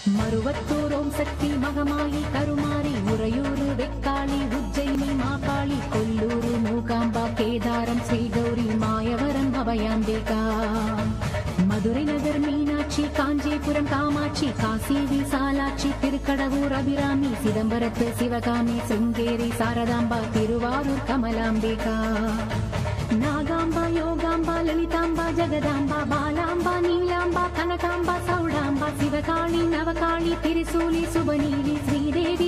Maruvathur ஓம் சக்தி மகமாயி Karumari உறையூரு Vekkali Ujjayini Mahakali கொல்லூரு Mookamba Kedaram ஸ்ரீகௌரி Mayavaram Abhayambika Madurai நகர் Meenakshi Kanchipuram Kamakshi Kashi Visalakshi Thirukadavur Abirami சிதம்பரத்து Sivakami Sringeri Sharadamba Thiruvarur Kamalambika நாகாம்பா Yogamba Lalithamba Jagadamba பாலாம்பா நீலாம்பா கனகாம்பா Chowdamba சிவகாளி நவகாளி திரிசூலி சுபநீலி Sridevi